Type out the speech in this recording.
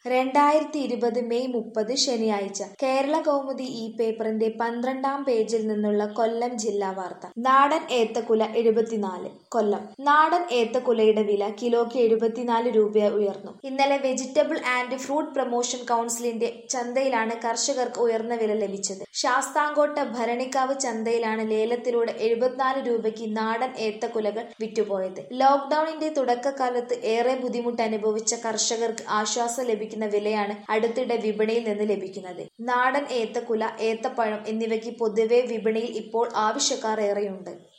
രണ്ടായിരത്തി ഇരുപത് മെയ് മുപ്പത് ശനിയാഴ്ച കേരള കൗമുദി ഈ പേപ്പറിന്റെ പന്ത്രണ്ടാം പേജിൽ നിന്നുള്ള കൊല്ലം ജില്ലാ വാർത്ത നാടൻ ഏത്തക്കുല എഴുപത്തിനാല് കൊല്ലം നാടൻ ഏത്തക്കുലയുടെ വില കിലോയ്ക്ക് എഴുപത്തിനാല് രൂപ ഉയർന്നു ഇന്നലെ വെജിറ്റബിൾ ആൻഡ് ഫ്രൂട്ട് പ്രൊമോഷൻ കൗൺസിലിന്റെ ചന്തയിലാണ് കർഷകർക്ക് ഉയർന്ന വില ലഭിച്ചത് ശാസ്താംകോട്ട ഭരണിക്കാവ് ചന്തയിലാണ് ലേലത്തിലൂടെ എഴുപത്തിനാല് രൂപയ്ക്ക് നാടൻ ഏത്തക്കുലകൾ വിറ്റുപോയത് ലോക്ഡൌണിന്റെ തുടക്കകാലത്ത് ഏറെ ബുദ്ധിമുട്ട് അനുഭവിച്ച കർഷകർക്ക് ആശ്വാസം ലഭിക്കുന്ന വിലയാണ് അടുത്തിടെ വിപണിയിൽ നിന്ന് ലഭിക്കുന്നത് നാടൻ ഏത്തക്കുല ഏത്തപ്പഴം എന്നിവയ്ക്ക് പൊതുവെ വിപണിയിൽ ഇപ്പോൾ ആവശ്യക്കാർ ഏറെയുണ്ട്